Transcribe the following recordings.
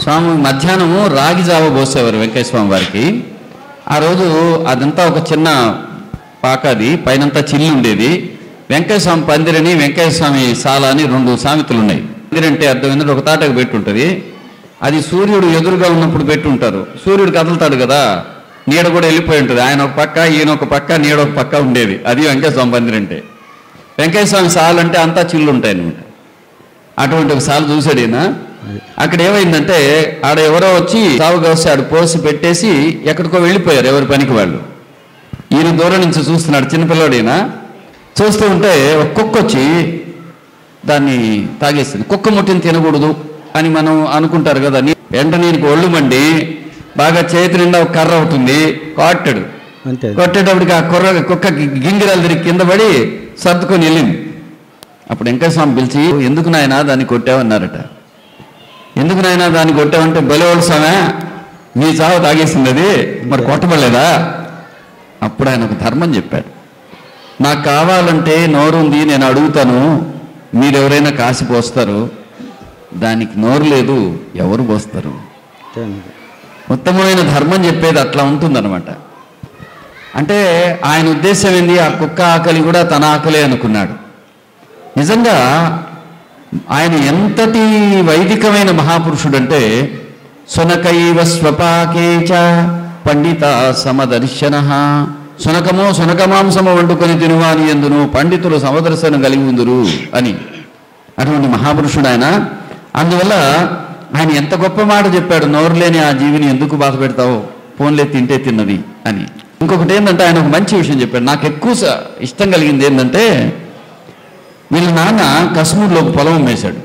స్వామి మధ్యాహ్నము రాగి జావ పోసేవారు వెంకయ్య స్వామి వారికి ఆ రోజు అదంతా ఒక చిన్న పాకది పైనంతా చిల్లు ఉండేది వెంకయ్య స్వామి పందిరని వెంకయ్య స్వామి సాల అని రెండు సామెతలు ఉన్నాయి పందిరంటే అర్థం ఏంటంటే ఒక తాటకు పెట్టి ఉంటుంది అది సూర్యుడు ఎదురుగా ఉన్నప్పుడు పెట్టి ఉంటారు సూర్యుడు కదులుతాడు కదా నీడ కూడా వెళ్ళిపోయి ఉంటుంది ఆయన ఒక పక్క ఈయన ఒక పక్క నీడ ఒక పక్క ఉండేది అది వెంకయ్య స్వామి పందిరంటే వెంకయ్య స్వామి సాలు అంటే అంతా చిల్లు ఉంటాయి అనమాట అటువంటి ఒక సాలు చూశాడు ఈయన అక్కడ ఏమైందంటే ఆడ ఎవరో వచ్చి సాగు కాసి ఆడు పోసి పెట్టేసి ఎక్కడికో వెళ్ళిపోయారు ఎవరి పనికి వాళ్ళు ఈయన దూరం నుంచి చూస్తున్నాడు చిన్నపిల్లాడు ఈయన చూస్తూ ఉంటే ఒక కుక్క వచ్చి దాన్ని తాగేసింది కుక్క ముట్టిని తినకూడదు అని మనం అనుకుంటారు కదా నీ- వెంటనే ఈయనకి ఒళ్ళు మండి బాగా చేతి నిండా ఒక కర్ర అవుతుంది కొట్టాడు అంతే కొట్టేటప్పటికి ఆ కుర్ర కుక్క గింగిరాలు తిరిగి కింద పడి సర్దుకొని వెళ్ళింది అప్పుడు వెంకటస్వామి పిలిచి ఎందుకు నాయనా దాన్ని కొట్టావన్నారట ఎందుకు నాయనా దాన్ని కొట్టావంటే బలివాడు స్వామి మీ చావు తాగేసింది అది మరి కొట్టబడలేదా అప్పుడు ఆయన ఒక ధర్మం చెప్పాడు నాకు కావాలంటే నోరుంది నేను అడుగుతాను మీరు ఎవరైనా కాసి పోస్తారు దానికి నోరు లేదు ఎవరు పోస్తారు అంతే అండి. ఉత్తమమైన ధర్మం చెప్పేది అట్లా ఉంటుందన్నమాట అంటే ఆయన ఉద్దేశం ఏంది ఆ కుక్క ఆకలి కూడా తన ఆకలే అనుకున్నాడు నిజంగా ఆయన ఎంతటి వైదికమైన మహాపురుషుడంటే సునకైవ స్వపాకేచ పండిత సమదర్శన సునకమో సునక మాంసము వండుకొని తినువాని ఎందును పండితులు సమదర్శనం కలిగి ఉందురు అని అటువంటి మహాపురుషుడు ఆయన అందువల్ల ఆయన ఎంత గొప్ప మాట చెప్పాడు నోరు లేని ఆ జీవిని ఎందుకు బాధ పెడతావు ఫోన్లే తింటే తిన్నది అని ఇంకొకటి ఏంటంటే ఆయన ఒక మంచి విషయం చెప్పాడు నాకు ఎక్కువ స- ఇష్టం కలిగింది ఏంటంటే వీళ్ళ నాన్న కశ్మూర్లో ఒక పొలం అమ్మేశాడు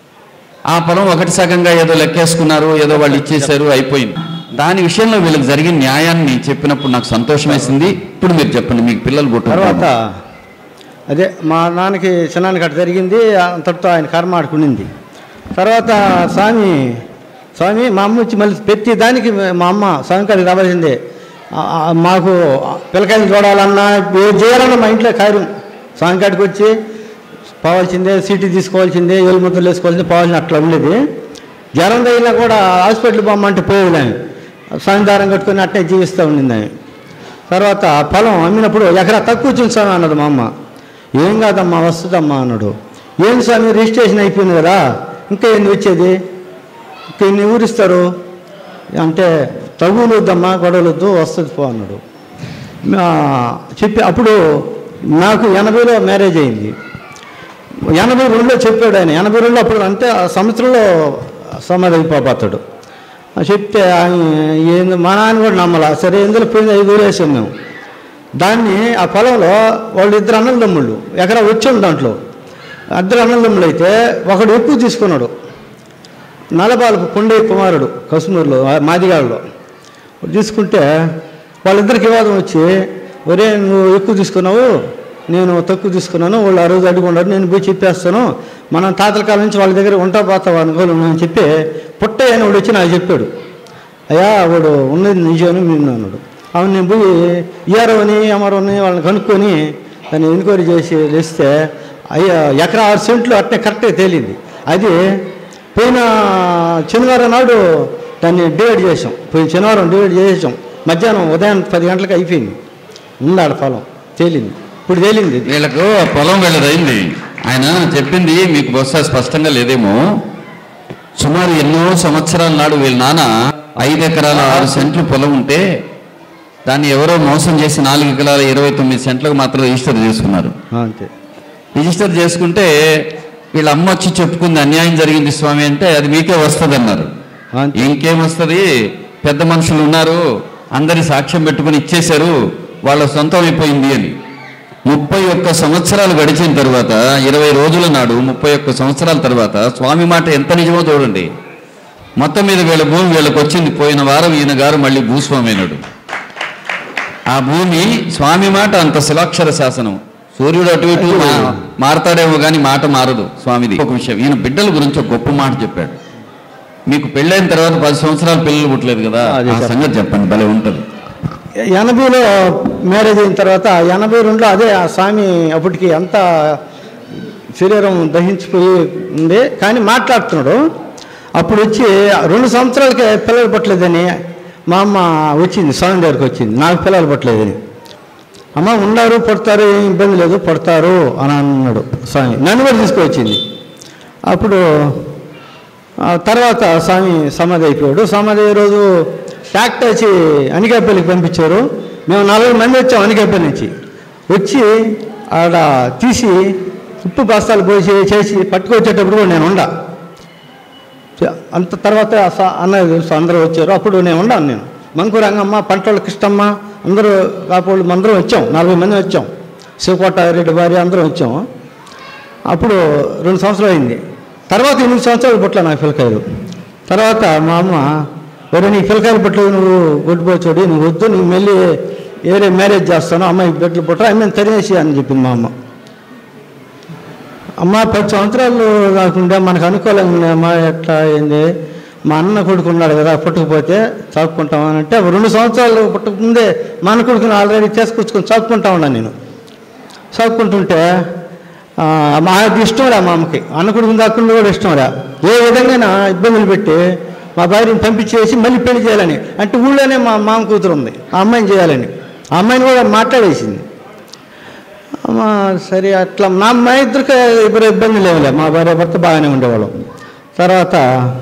ఆ పొలం ఒకటి సగంగా ఏదో లెక్కేసుకున్నారు ఏదో వాళ్ళు ఇచ్చేశారు అయిపోయింది దాని విషయంలో వీళ్ళకి జరిగిన న్యాయాన్ని చెప్పినప్పుడు నాకు సంతోషం వేసింది ఇప్పుడు మీరు చెప్పండి మీకు పిల్లలు తర్వాత పుట్టారు అదే మా నాన్నకి చిన్నానికి అటు జరిగింది అంతటితో ఆయన కర్మ ఆడుకునింది తర్వాత స్వామి స్వామి మా అమ్మ వచ్చి మళ్ళీ ప్రతి దానికి మా అమ్మ స్వామి కాడికి రావాల్సిందే ఆ, ఆ, మాకు పిల్లకాయలు చూడాలన్నా ఏది చేయాలన్నా మా ఇంట్లో కార్యం స్వామి కాడికి వచ్చి పోవాల్సిందే సీటీ తీసుకోవాల్సిందే ఏలు ముద్దలు వేసుకోవాల్సిందే పోవాల్సింది అట్లా ఉండేది జ్వరం తగిలినా కూడా హాస్పిటల్ పోమ్మంటే పోయేది ఆమె స్వామి దారం కట్టుకొని అట్టే జీవిస్తూ ఉండింది ఆమె తర్వాత పొలం అమ్మినప్పుడు ఎకరా తక్కువ వచ్చింది స్వామి అన్నది మా అమ్మ ఏం కాదమ్మా వస్తుందమ్మా అన్నాడు ఏం స్వామి రిజిస్ట్రేషన్ అయిపోయింది కదా ఇంకా ఏంది వచ్చేది ఇంకా ఎన్ని ఊరిస్తారు అంటే తగులు వద్దమ్మా గొడవలు వద్దు వస్తుంది పో అన్నాడు ఆ, చెప్పి అప్పుడు నాకు ఎనభైలో మ్యారేజ్ అయింది ఎనభై రెండులో చెప్పాడు ఆయన ఎనభై రెండులో అప్పుడు అంటే ఆ సంవత్సరంలో సమాధి అయిపోతాడు ఆ చెప్తే ఆయన ఏంది మా నాన్న కూడా నమ్మల సరే ఎందులో పోయింది ఐదు వేలు వేసాం మేము దాన్ని ఆ పొలంలో వాళ్ళు ఇద్దరు అన్నదమ్ముళ్ళు ఎకరా వచ్చాడు దాంట్లో ఇద్దరు అన్నదమ్ముళ్ళు అయితే ఒకడు ఎక్కువ తీసుకున్నాడు నలబాలకు కొండయ్య కుమారుడు కశ్మూర్లో ఆ మాదిగాడులో తీసుకుంటే వాళ్ళిద్దరికి వివాదం వచ్చి ఒరే నువ్వు ఎక్కువ తీసుకున్నావు నేను తక్కువ తీసుకున్నాను వాళ్ళు ఆ రోజు అడుగున్నారు నేను పోయి చెప్పేస్తాను మనం తాతల కాలం నుంచి వాళ్ళ దగ్గర ఉంటా పోతావా అనుకోను అని చెప్పి పుట్టయ్య అని వాడు వచ్చి నాకు చెప్పాడు అయ్యా వాడు ఉన్నది నిజమని మేము అన్నాడు అవును నేను పోయి ఇయారవని అమరవని వాళ్ళని కనుక్కొని దాన్ని ఎంక్వైరీ చేసి లేస్తే అయ్యా ఎకరా ఆరు సెంట్లు అట్నే కరెక్ట్గా తేలింది అది పోయిన శనివారం నాడు దాన్ని డివైడ్ చేసాం పోయిన శనివారం డివైడ్ చేసాం మధ్యాహ్నం ఉదయం పది గంటలకు అయిపోయింది ఉందాడ పొలం తేలింది ఇప్పుడు తేలింది ఇది. వీళ్ళకు ఆ పొలం వీళ్ళదైంది ఆయన చెప్పింది మీకు బహుశా స్పష్టంగా లేదేమో సుమారు ఎన్నో సంవత్సరాల నాడు వీళ్ళ నాన్న ఐదు ఎకరాల ఆరు సెంట్లు పొలం ఉంటే దాన్ని ఎవరో మోసం చేసి నాలుగు ఎకరాల ఇరవై తొమ్మిది సెంట్లకు మాత్రం రిజిస్టర్ చేసుకున్నారు ఆ, అంతే రిజిస్టర్ చేసుకుంటే వీళ్ళ అమ్మ వచ్చి చెప్పుకుంది అన్యాయం జరిగింది స్వామి అంటే అది మీకే వస్తుంది అన్నారు ఆ, అంతే ఇంకేం వస్తుంది పెద్ద మనుషులు ఉన్నారు అందరి సాక్ష్యం పెట్టుకుని ఇచ్చేశారు వాళ్ళ సొంతం అయిపోయింది అని ముప్పై ఒక్క సంవత్సరాలు గడిచిన తర్వాత ఇరవై రోజుల నాడు ముప్పై ఒక్క సంవత్సరాల తర్వాత స్వామి మాట ఎంత నిజమో చూడండి మొత్తం మీద వీళ్ళ భూమి వీళ్ళకి వచ్చింది పోయిన వారం ఈయన గారు మళ్ళీ భూస్వామి అయినాడు ఆ భూమి స్వామి మాట అంత శిలాక్షర శాసనం సూర్యుడు అటు ఇటు మా- మారతాడేమో కానీ మాట మారదు స్వామిది ఒక విషయం ఈయన బిడ్డల గురించి ఒక గొప్ప మాట చెప్పాడు మీకు పెళ్ళైన తర్వాత పది సంవత్సరాలు పిల్లలు పుట్టలేదు కదా అదే ఆ చెప్పండి. సంగతి చెప్పండి భలే ఉంటుంది ఎనభైలో మ్యారేజ్ అయిన తర్వాత ఎనభై రెండులో అదే ఆ స్వామి అప్పటికి అంత శరీరం దహించిపోయి ఉంది కానీ మాట్లాడుతున్నాడు అప్పుడు వచ్చి రెండు సంవత్సరాలకే పిల్లలు పట్టలేదని మా అమ్మ వచ్చింది స్వామి దగ్గరికి వచ్చింది నాకు పిల్లలు పట్టలేదని అమ్మ ఉన్నారు పడతారు ఏం ఇబ్బంది లేదు పడతారు అని అన్నాడు స్వామి నన్ను కూడా తీసుకువచ్చింది అప్పుడు ఆ తర్వాత స్వామి సమాధి అయిపోయాడు సమాధి అయ్యే రోజు ట్రాక్టర్ వచ్చి అనికాపల్లికి పంపించారు మేము నలభై మంది వచ్చాం అనికాపల్లి నుంచి వచ్చి ఆడ తీసి ఉప్పు బస్తాలు పోసి చేసి పట్టుకొచ్చేటప్పుడు కూడా నేను ఉండా అంత తర్వాత స- అన్నయ్య తెలుసు అందరూ వచ్చారు అప్పుడు నేను ఉన్నాను నేను మంకు రంగమ్మ పంటోళ్ళ కృష్ణమ్మ అందరూ కాపోళ్ళు అందరం వచ్చాం నలభై మంది వచ్చాం శివకోట రెడ్డి భార్య అందరం వచ్చాం అప్పుడు రెండు సంవత్సరాలు అయింది తర్వాత ఎనిమిది సంవత్సరాలు పుట్ల నాకు పిల్లకాయలు తర్వాత మా అమ్మ వేరే నీ పిల్లకాయలు పుట్టలేదు నువ్వు గొడ్డుపోచోడి నువ్వు వద్దు నువ్వు మళ్ళీ వేరే మ్యారేజ్ చేస్తాను అమ్మాయి బిడ్డలు పుట్టరు అమ్మాయిని తరివేసి అని చెప్పింది మా అమ్మ అమ్మ పది సంవత్సరాలు కాకుండా మనకు అనుకూలంగా ఉంది అమ్మ ఎట్లా ఏంది మా అన్న కొడుకు ఉన్నాడు కదా పుట్టకపోతే చాపుకుంటాం అని అంటే రెండు సంవత్సరాలు పుట్టకముందే మా అన్న కొడుకుని ఆల్రెడీ చేసుకొచ్చుకొని చాపుకుంటా ఉన్నాను నేను చాపుకుంటుంటే ఆ, మా అది ఇష్టం రా మా అమ్మకి అన్న కొడుకుని దాక్కుని కూడా ఇష్టం రా ఏ విధంగా ఇబ్బందులు పెట్టి మా భార్యని పంపించేసి మళ్ళీ పెళ్లి చేయాలని అంటే ఊళ్ళోనే మా మామ కూతురు ఉంది ఆ అమ్మాయిని చేయాలని ఆ అమ్మాయిని కూడా మాట్లాడేసింది అమ్మా సరే అట్లా నా మా ఇద్దరికి ఇద్దరు ఇబ్బంది లేవులే మా భార్య భర్త బాగానే ఉండేవాళ్ళం తర్వాత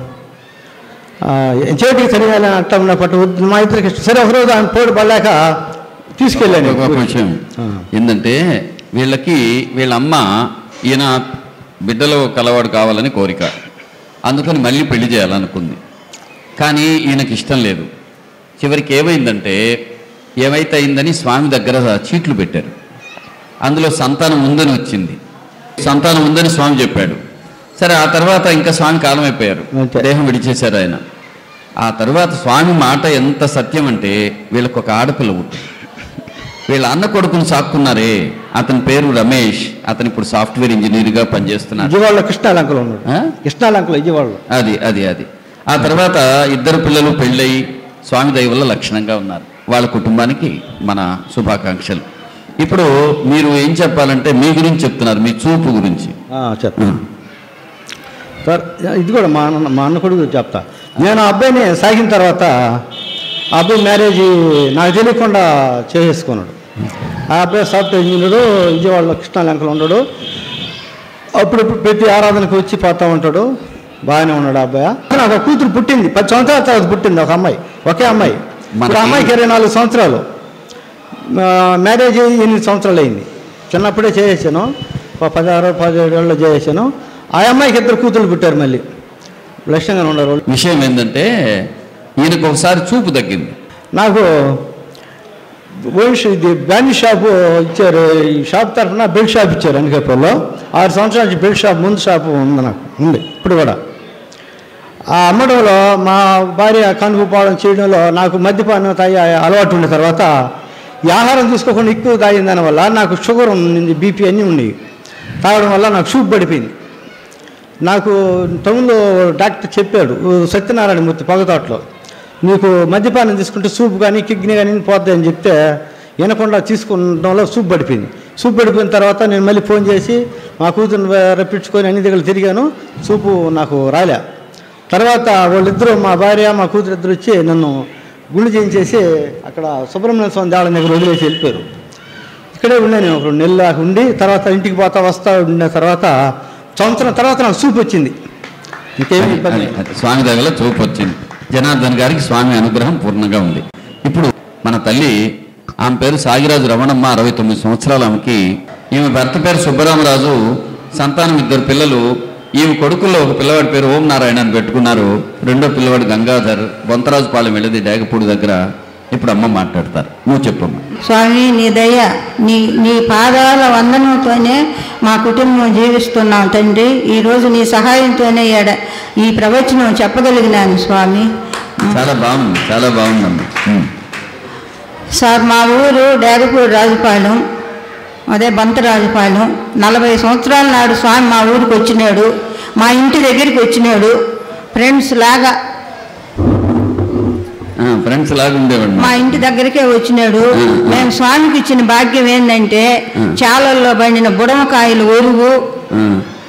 ఆ, చేతికి సరిగా అట్లా ఉన్న పట్టు వద్దు, మా ఇద్దరికి ఇష్టం. సరే ఒకరోజు ఆయన పోటీ పడలేక తీసుకెళ్ళాను ఒక విషయం ఆ. ఏంటంటే వీళ్ళకి వీళ్ళ అమ్మ ఈయన బిడ్డలో కలవాడు కావాలని కోరిక అందుకని మళ్ళీ పెళ్లి చేయాలనుకుంది కానీ ఈయనకి ఇష్టం లేదు చివరికి ఏమైందంటే ఏమైతే అయిందని స్వామి దగ్గర చీట్లు పెట్టారు అందులో సంతానం ఉందని వచ్చింది సంతానం ఉందని స్వామి చెప్పాడు సరే ఆ తర్వాత ఇంకా స్వామి కాలం అయిపోయారు అంతే. దేహం విడిచేశారు ఆయన ఆ తర్వాత స్వామి మాట ఎంత సత్యం అంటే వీళ్ళకి ఒక ఆడపిల్ల పుట్టింది వీళ్ళ అన్న కొడుకుని సాక్కున్నారే అతని పేరు రమేష్ అతను ఇప్పుడు సాఫ్ట్వేర్ ఇంజనీర్గా పనిచేస్తున్నారు విజయవాడలో కృష్ణాలంకలో ఉన్నాడు ఆ? కృష్ణాలంకలో విజయవాడలో అది అది అది ఆ తర్వాత ఇద్దరు పిల్లలు పెళ్ళయి స్వామి దయ వల్ల లక్షణంగా ఉన్నారు వాళ్ళ కుటుంబానికి మన శుభాకాంక్షలు ఇప్పుడు మీరు ఏం చెప్పాలంటే మీ గురించి చెప్తున్నారు మీ చూపు గురించి ఆ, చెప్తా సార్ ఇది కూడా మా అన్న మా అన్న కొడుకు చెప్తా నేను ఆ అబ్బాయిని సాగిన తర్వాత ఆ అబ్బాయి మ్యారేజ్ నాకు తెలియకుండా చేసేసుకున్నాడు ఆ అబ్బాయి సాఫ్ట్వేర్ ఇంజనీరు విజయవాడలో కృష్ణాలంకలో ఉన్నాడు అప్పుడప్పుడు ప్రతి ఆరాధనకు వచ్చి పోతూ ఉంటాడు బాగానే ఉన్నాడు ఆ అబ్బాయి నాకు ఒక కూతురు పుట్టింది పది సంవత్సరాల తర్వాత పుట్టింది ఒక అమ్మాయి ఒకే అమ్మాయి ఇప్పుడు ఆ మనకి- అమ్మాయికి ఇరవై నాలుగు సంవత్సరాలు ఆ, మ్యారేజ్ అయ్యి ఎనిమిది సంవత్సరాలు అయింది చిన్నప్పుడే చేసేసాను ఒక పదహారు పదిహేడు ఏళ్ళు చేసేసాను ఆ అమ్మాయికి ఇద్దరు కూతురు పుట్టారు మళ్ళీ లక్ష్యంగా ఉన్నారు వాళ్ళు విషయం ఏంటంటే ఈయనకు ఒకసారి చూపు తగ్గింది నాకు భవిష్య ఇది బ్యాండ్ షాప్ ఇచ్చారు ఈ షాప్ తరఫున బెల్ట్ షాప్ ఇచ్చారు అనకాపల్లిలో ఆరు సంవత్సరాల నుంచి బెల్ట్ షాప్ ముందు షాప్ ఉంది నాకు ఉంది ఇప్పుడు కూడా ఆ అమ్మడంలో మా భార్య కనుకుపోవడం చేయడంలో నాకు మద్యపానం తాగి అలవాటు ఉండిన తర్వాత ఈ ఆహారం తీసుకోకుండా ఎక్కువ తాగిన దానివల్ల నాకు షుగర్ ఉంది బీపీ అన్నీ ఉన్నాయి తాగడం వల్ల నాకు షూప్ పడిపోయింది నాకు టౌన్లో డాక్టర్ చెప్పాడు సత్యనారాయణ మూర్తి పొగతోటలో నీకు మద్యపానం తీసుకుంటే సూప్ కానీ కిడ్నీ కానీ పోద్ది అని చెప్తే వినకుండా తీసుకున్నలో సూప్ పడిపోయింది సూప్ పడిపోయిన తర్వాత నేను మళ్ళీ ఫోన్ చేసి మా కూతురుని రప్పించుకొని అన్ని దగ్గర తిరిగాను సూపు నాకు రాలే తర్వాత వాళ్ళిద్దరూ మా భార్య మా కూతురు ఇద్దరు వచ్చి నన్ను గుండు చేయించేసి అక్కడ సుబ్రహ్మణ్య స్వామి దేవాలయం దగ్గర వదిలేసి వెళ్ళిపోయారు ఇక్కడే ఉన్నాను నేను ఒక రెండు నెలలు దాకా ఉండి తర్వాత ఇంటికి పోతా వస్తా ఉండిన తర్వాత సంవత్సరం తర్వాత నాకు సూప్ వచ్చింది ఇంకేమి అది- ఇబ్బంది అది- అది స్వామి దగ్గర చూపు వచ్చింది జనార్దన్ గారికి స్వామి అనుగ్రహం పూర్ణంగా ఉంది ఇప్పుడు మన తల్లి ఆమె పేరు సాగిరాజు రమణమ్మ అరవై తొమ్మిది సంవత్సరాల ఆమెకి ఈమె భర్త పేరు సుబ్బరామరాజు సంతానం ఇద్దరు పిల్లలు ఈమె కొడుకుల్లో ఒక పిల్లవాడి పేరు ఓం నారాయణ అని పెట్టుకున్నారు రెండో పిల్లవాడు గంగాధర్ బొంతరాజుపాలెం వెళ్ళేది డేగపూడి దగ్గర ఇప్పుడు అమ్మ మాట్లాడతారు నువ్వు చెప్పమ్మా స్వామి నీ దయ నీ నీ పాదాల వందనంతోనే మా కుటుంబం జీవిస్తున్నాం తండ్రి ఈరోజు నీ సహాయంతోనే ఎడ ఈ ప్రవచనం చెప్పగలిగినాను స్వామి చాలా బాగుంది చాలా బాగుందమ్మా ఉమ్. సార్ మా ఊరు డేగపూడి రాజుపాలెం అదే బంతరాజుపాలెం నలభై సంవత్సరాల నాడు స్వామి మా ఊరికి వచ్చినాడు మా ఇంటి దగ్గరికి వచ్చినాడు ఫ్రెండ్స్ లాగా ఆ, ఫ్రెండ్స్ లాగా ఉండేవాడు మా ఇంటి దగ్గరికే వచ్చినాడు మేము స్వామికి ఇచ్చిన భాగ్యం ఏంటంటే చాలల్లో పండిన బుడమకాయలు ఒరుగు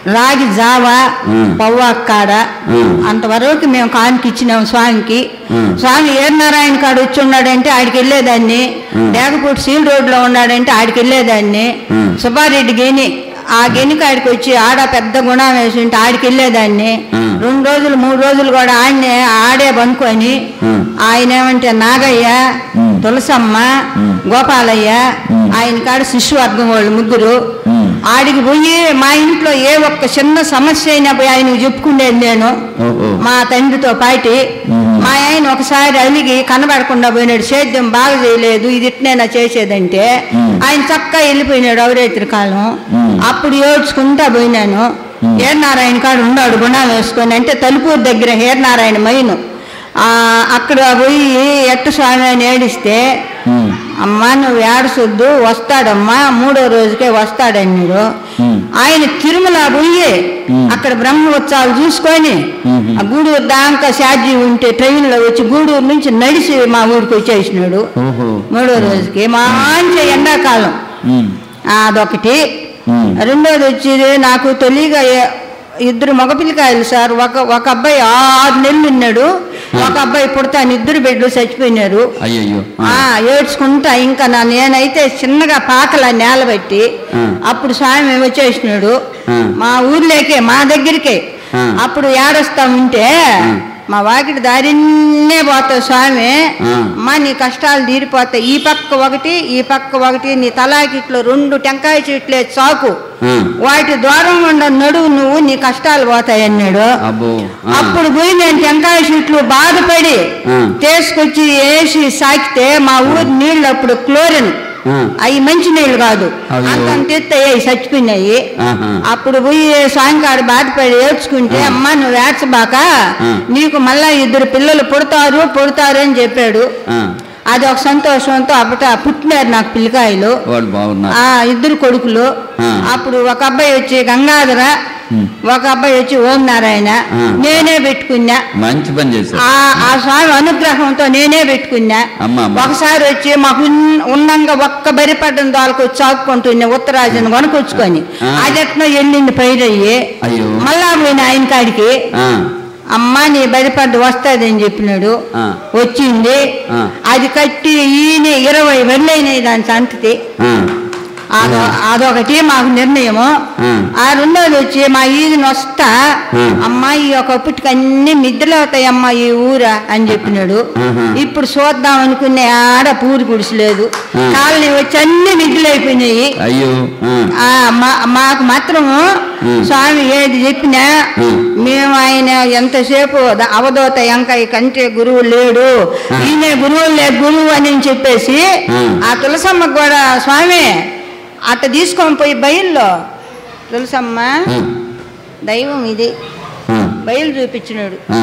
రాగి జావ ఉమ్. పవ్వాకాడ ఉమ్. అంతవరకు మేము కానుక ఇచ్చినాం స్వామికి ఉమ్. స్వామి ఏర్నారాయణ కాడ వచ్చి ఉన్నాడంటే ఆడికి వెళ్ళేదాన్ని ఉమ్. డేగపూడి సీల్ రోడ్లో ఉన్నాడంటే ఆడికి వెళ్ళేదాన్ని ఉమ్. సుబ్బారెడ్డి గేని ఆ గెని కాడికి వచ్చి ఆడ పెద్ద గుణం వేసి ఉంటే ఆడికి వెళ్ళేదాన్ని ఉమ్. రెండు రోజులు మూడు రోజులు కూడా ఆడనే ఆడే బనుకొని ఉమ్. ఆయన ఏమంటే నాగయ్య ఉమ్. తులసమ్మ ఉమ్. గోపాలయ్య ఉమ్. ఆయన కాడ శిశువర్గం వాళ్ళు ముగ్గురు ఉమ్. ఆడికి పోయి మా ఇంట్లో ఏ ఒక్క చిన్న సమస్య అయినా పోయి ఆయనకు చెప్పుకునేది నేను ఓహో మా తండ్రితో పాటి మ్మ్. మా ఆయన ఒకసారి అలిగి కనబడకుండా పోయినాడు సేద్యం బాగా చేయలేదు ఇది ఇట్నైనా చేసేదంటే మ్మ్. ఆయన చక్కగా వెళ్ళిపోయినాడు అవరేత్రి కాలం మ్మ్. అప్పుడు ఏడ్చుకుంటా పోయినాను మ్మ్. హేర్నారాయణ కాడు ఉన్నాడు గుణాలు వేసుకొని అంటే తలుపూరు దగ్గర హేర్నారాయణ మైను ఆ, అక్కడ పోయి ఎట్ట స్వామి అని ఏడిస్తే ఉమ్. అమ్మా నువ్వు ఏడసొద్దు వస్తాడమ్మా మూడో రోజుకే వస్తాడన్నాడు మ్మ్. ఆయన తిరుమల పోయి మ్మ్. అక్కడ బ్రహ్మోత్సవాలు చూసుకొని మ్మ్. ఆ గూడూరు దాకా ఛార్జీ ఉంటే ట్రైన్లో వచ్చి గూడూరు నుంచి నడిచి మా ఊరికి వచ్చేసినాడు ఓహో మూడో రోజుకి మంచి ఎండాకాలం ఉమ్. అదొకటి ఉమ్. రెండోది వచ్చేది నాకు తెలియగా ఏ- ఇద్దరు మగపిల్లకాయలు సార్ ఒక ఒక అబ్బాయి ఆరు నెలలు ఉన్నాడు ఒక అబ్బాయి పుడతాను ఇద్దరు బిడ్డలు చచ్చిపోయినారు అయ్యయ్యో ఆ. ఆ ఏడ్చుకుంటా ఇంకా నా నేనైతే చిన్నగా పాకల నేల పెట్టి ఆ. అప్పుడు స్వామి వచ్చేసినాడు ఆ. మా ఊర్లోకే మా దగ్గరికే ఆ. అప్పుడు ఏడొస్తా ఉంటే ఆ. మా వాకిటి దారిన్నే పోతావు స్వామి ఆ. అమ్మా నీ కష్టాలు తీరిపోతాయి ఈ పక్క ఒకటి ఈ పక్క ఒకటి నీ తలాకిట్లో రెండు టెంకాయ చెట్లే చాకు ఆ. వాటి ద్వారం ఉండ నడువు నువ్వు నీ కష్టాలు పోతాయి అన్నాడు అబ్బో ఆ. అప్పుడు పోయి నేను టెంకాయ చెట్లు బాధపడి ఆ. తీసుకొచ్చి వేసి సాకితే మా ఊరి నీళ్ళు అప్పుడు క్లోరిన్ ఆ. అవి మంచి నీళ్ళు కాదు అయ్యో. అంత ఎత్తయ్యాయి చచ్చిపోయినాయి ఆహా. అప్పుడు పోయి సాయంకాలం బాధపడి ఏడ్చుకుంటే అమ్మ నువ్వు ఏడ్చబాక ఆ. నీకు మళ్ళా ఇద్దరు పిల్లలు పుడతారు పుడతారు అని చెప్పాడు ఆ. అది ఒక సంతోషంతో అప్పట పుట్టినారు నాకు పిల్లకాయలు వాళ్ళు బాగున్నారు ఆ ఇద్దరు కొడుకులు ఆ. అప్పుడు ఒక అబ్బాయి వచ్చి గంగాధర ఉమ్. ఒక అబ్బాయి వచ్చి ఓం నారాయణ ఆ. నేనే పెట్టుకున్నా మంచి పని చేశారు ఆ ఆ స్వామి అనుగ్రహంతో నేనే పెట్టుకున్నా అమ్మ, అమ్మ. ఒకసారి వచ్చి మాకు ఉన్న- ఉన్నంగా ఒక్క బరిపడ్డం దాలకు చాపుకుంటున్నా ఉత్తరాజన్ కొనుకొచ్చుకొని ఆ. అది ఎట్నో వెళ్ళింది పైరయ్యి అయ్యో. మళ్ళా పోయిన ఆయన కాడికి ఆ. అమ్మ నీ బరిపడ్డ వస్తుంది అని చెప్పినాడు ఆ. వచ్చింది ఆ. అది కట్టి ఈయన ఇరవై వెళ్ళైనాయి దాని సంతతి ఆ. అదో అదొకటి మాకు నిర్ణయము ఆ. ఆ రెండోది వచ్చి మా ఈదిని వస్తా ఆ. అమ్మాయి ఒకప్పటికి అన్ని మిద్దెలు అవుతాయి అమ్మా ఈ ఊర అని చెప్పినాడు ఆహా. ఇప్పుడు చూద్దాం అనుకునే ఆడ పూరి గుడిసెలేదు ఆ. కాలనీ వచ్చి అన్ని మిద్దెలు అయిపోయినాయి అయ్యో ఆ. ఆ, మా- మాకు మాత్రము ఉమ్. స్వామి ఏది చెప్పినా ఉమ్. మేము ఆయన ఎంతసేపు ద- అవధూత ఎంకయ్య కంటే గురువు లేడు ఆ. ఈయనే గురువు లే గురువు అని చెప్పేసి ఉమ్. ఆ తులసమ్మకు కూడా స్వామి అట్ట తీసుకొని పోయి బయల్లో తులసమ్మ ఆ. దైవం ఇది ఆ. బయలు చూపించినాడు ఆ.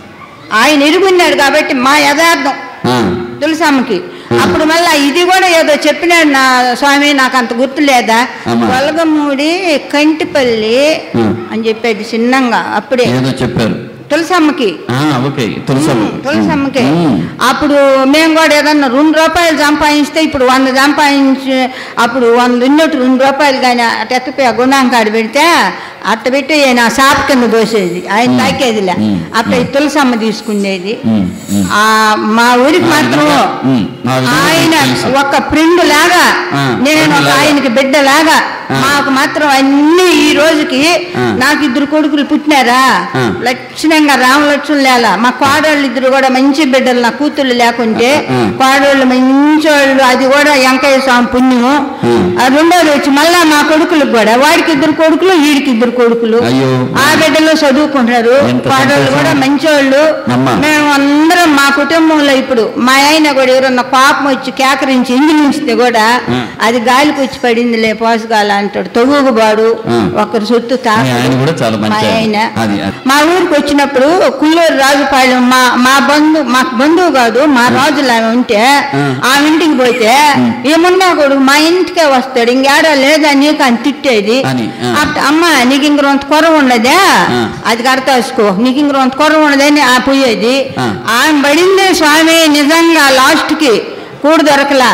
ఆయన ఇరుగున్నాడు కాబట్టి మా యథార్థం ఆ. తులసమ్మకి అప్పుడు మళ్ళా ఇది కూడా ఏదో చెప్పినాడు నా స్వామి నాకు అంత గుర్తు లేదా అమ్మా. కొలగమూడి కంటిపల్లి ఉమ్. అని చెప్పేది చిన్నంగా అప్పుడే ఏదో చెప్పారు తులసమ్మకి ఆ, ఓకే తులసమ్మ ఉమ్, తులసమ్మకి ఉమ్. అప్పుడు మేము కూడా ఏదన్నా రెండు రూపాయలు సంపాదిస్తే ఇప్పుడు వంద సంపాదించి అప్పుడు వంద ఉన్నట్టు రెండు రూపాయలు కానీ అట్ట ఎత్తపోయి ఆ గుణాంకాడు పెడితే అట్ట పెట్టి ఆయన షాప్ కింద దోసేది ఆయన ఉమ్. తాకేదిలే ఉమ్. అప్పుడు ఈ తులసమ్మ తీసుకునేది ఉమ్. ఉమ్. ఆ మా ఊరికి ఆ మాత్రం విధంగా, ఉమ్, ఆ విధంగా ఆయన తెలుసు. ఒక ఫ్రెండ్ లాగా ఆ, నేను friend ఒక లాగా. ఆయనకి బిడ్డ లాగా ఆ. మాకు మాత్రం అన్ని ఈ రోజుకి ఆ. నాకు ఇద్దరు కొడుకులు పుట్టినారా ఆ. లక్షణంగా రామలక్ష్మణ్ లేల మా కోడళ్ళు ఇద్దరు కూడా మంచి బిడ్డలు నా కూతుళ్ళు లేకుంటే ఆ. కోడళ్ళు మంచోళ్ళు అది కూడా వెంకయ్య స్వామి పుణ్యము ఆ. ఆ రెండోది వచ్చి మళ్ళా మా కొడుకులకు కూడా వాడికి ఇద్దరు కొడుకులు వీడికి ఇద్దరు కొడుకులు అయ్యో. ఆ బిడ్డలు చదువుకుంటారు ఎంత కోడళ్ళు సంతోషం. కూడా మంచోళ్ళు అమ్మా. మేము అందరం మా కుటుంబంలో ఇప్పుడు మా ఆయన కూడా ఎవరన్నా పాపం వచ్చి కేకరించి ఇంజినిస్తే కూడా ఆ. అది గాలికి వచ్చి పడిందిలే పోసగాల అంటాడు తొగుగుబాడు ఆ. ఒకరు సొత్తు తా మీ ఆయన కూడా చాలా మంచి మా ఆయన. ఆయన అది, అది. మా ఊరికి వచ్చినప్పుడు కుల్లూరు రాజుపాలెం మా మా బంధు మాకు బంధువు కాదు మా రాజులు ఆమె ఉంటే ఆ. ఆ ఇంటికి పోతే ఏమున్నా కొడుకు మా ఇంటికే వస్తాడు ఇంకేడా లేదా నీకు అని తిట్టేది అని, ఆ. అప్పుడు, అమ్మ నీకు ఇంక రొంత కొర ఉండదే ఆ. అది కడతాసుకో నీకు ఇంక రొంత కొర ఉండదని ఆ పోయేది ఆ. ఆమె పడిందే స్వామి నిజంగా లాస్ట్కి కూడు దొరకలా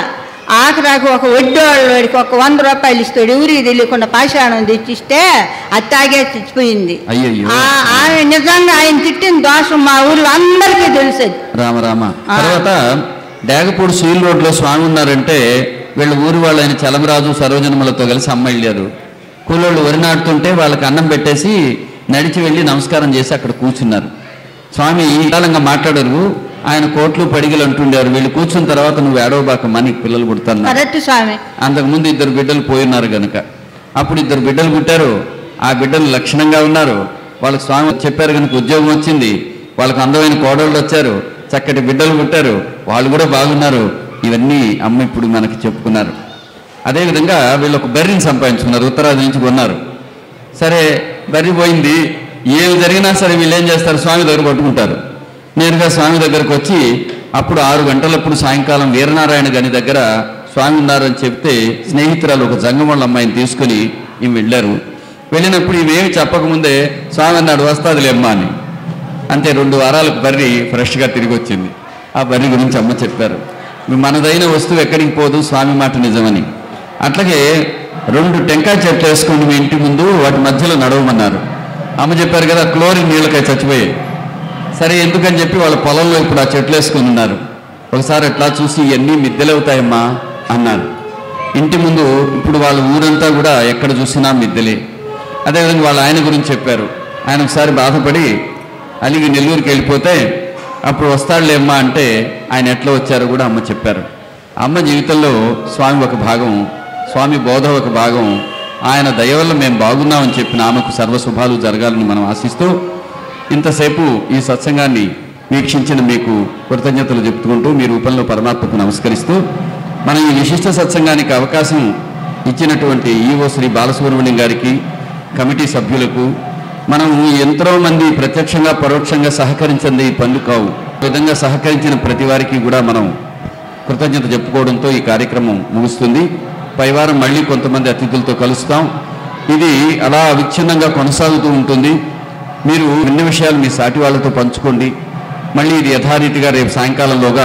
ఆఖరాకు ఒక వడ్డోళ్ళకి ఒక వంద రూపాయలు ఇస్తాడు ఊరికి తెలియకుండా పాషాణం తెచ్చిస్తే అది తాగే చచ్చిపోయింది అయ్యయ్యో. ఆ- ఆమె నిజంగా ఆయన తిట్టిన దోషం మా ఊర్లో అందరికీ తెలుసది రామ రామ ఆ. తర్వాత డేగపూడి సీల్ రోడ్లో స్వామి ఉన్నారంటే వీళ్ళ ఊరి వాళ్ళు ఆయన చలమరాజు సరోజనములతో కలిసి అమ్మ వెళ్ళారు కూలోళ్ళు వరి నాటుతుంటే వాళ్ళకి అన్నం పెట్టేసి నడిచి వెళ్ళి నమస్కారం చేసి అక్కడ కూర్చున్నారు స్వామి విశాలంగా మాట్లాడరు ఆయన కోట్లు పడిగలు అంటుండారు వీళ్ళు కూర్చున్న తర్వాత నువ్వు ఏడవబాకమ్మా నీకు పిల్లలు పుడతాను కరెక్ట్ స్వామి అంతకుముందు ఇద్దరు బిడ్డలు పోయినారు గనుక అప్పుడు ఇద్దరు బిడ్డలు పుట్టారు ఆ బిడ్డలు లక్షణంగా ఉన్నారు వాళ్ళకి స్వామి చెప్పారు కనుక ఉద్యోగం వచ్చింది వాళ్ళకి అందమైన కోడళ్ళు వచ్చారు చక్కటి బిడ్డలు పుట్టారు వాళ్ళు కూడా బాగున్నారు ఇవన్నీ అమ్మ ఇప్పుడు మనకి చెప్పుకున్నారు అదేవిధంగా వీళ్ళు ఒక బర్రెని సంపాదించుకున్నారు ఉత్తరాది నుంచి కొన్నారు సరే బర్రె పోయింది ఏమి జరిగినా సరే వీళ్ళు ఏం చేస్తారు స్వామి దగ్గర పట్టుకుంటారు నేరుగా స్వామి దగ్గరకు వచ్చి అప్పుడు ఆరు గంటలప్పుడు సాయంకాలం వీరనారాయణ గని దగ్గర స్వామి ఉన్నారని చెప్తే స్నేహితురాలు ఒక జంగమళ్ళ అమ్మాయిని తీసుకుని ఈమె వెళ్ళారు వెళ్ళినప్పుడు ఇవేమి చెప్పకముందే స్వామి అన్నాడు వస్తాదిలే అమ్మా అని అంతే రెండు వారాలకు బర్రి ఫ్రెష్గా తిరిగి వచ్చింది ఆ బర్రి గురించి అమ్మ చెప్పారు మనదైన వస్తువు ఎక్కడికి పోదు స్వామి మాట నిజమని అట్లాగే రెండు టెంకాయ చెట్లు వేసుకోండి మీ ఇంటి ముందు వాటి మధ్యలో నడవమన్నారు అమ్మ చెప్పారు కదా క్లోరిన్ నీళ్ళకై చచ్చిపోయాయి సరే ఎందుకని చెప్పి వాళ్ళ పొలంలో ఇప్పుడు ఆ చెట్లు వేసుకుని ఉన్నారు ఒకసారి ఎట్లా చూసి ఇవన్నీ మిద్దెలవుతాయమ్మా అన్నారు ఇంటి ముందు ఇప్పుడు వాళ్ళ ఊరంతా కూడా ఎక్కడ చూసినా మిద్దెలే అదేవిధంగా వాళ్ళ ఆయన గురించి చెప్పారు ఆయన ఒకసారి బాధపడి అలిగి నెల్లూరుకి వెళ్ళిపోతే అప్పుడు వస్తాడులేమ్మా అంటే ఆయన ఎట్లా వచ్చారో కూడా అమ్మ చెప్పారు అమ్మ జీవితంలో స్వామి ఒక భాగం స్వామి బోధ ఒక భాగం ఆయన దయ వల్ల మేము బాగున్నామని చెప్పిన ఆమెకు సర్వశుభాలు జరగాలని మనం ఆశిస్తూ ఇంతసేపు ఈ సత్సంగాన్ని వీక్షించిన మీకు కృతజ్ఞతలు చెప్పుకుంటూ మీ రూపంలో పరమాత్మకు నమస్కరిస్తూ మనం ఈ విశిష్ట సత్సంగానికి అవకాశం ఇచ్చినటువంటి ఈవో శ్రీ బాలసుబ్రహ్మణ్యం గారికి కమిటీ సభ్యులకు మనం ఎంతో మంది ప్రత్యక్షంగా పరోక్షంగా సహకరించింది ఈ పనులు కావు ఈ విధంగా సహకరించిన ప్రతి వారికి కూడా మనం కృతజ్ఞత చెప్పుకోవడంతో ఈ కార్యక్రమం ముగుస్తుంది పైవారం మళ్ళీ కొంతమంది అతిథులతో కలుస్తాం ఇది అలా అవిచ్ఛిన్నంగా కొనసాగుతూ ఉంటుంది మీరు విన్న విషయాలు మీ సాటి వాళ్ళతో పంచుకోండి మళ్ళీ ఇది యథారీతిగా రేపు సాయంకాలంలోగా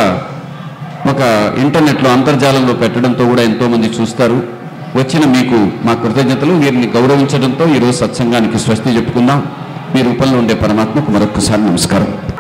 ఒక ఇంటర్నెట్లో అంతర్జాలంలో పెట్టడంతో కూడా ఎంతోమంది చూస్తారు వచ్చిన మీకు మా కృతజ్ఞతలు వీరిని గౌరవించడంతో ఈరోజు సత్సంగానికి స్వస్తి చెప్పుకుందాం మీ రూపంలో ఉండే పరమాత్మకు మరొకసారి నమస్కారం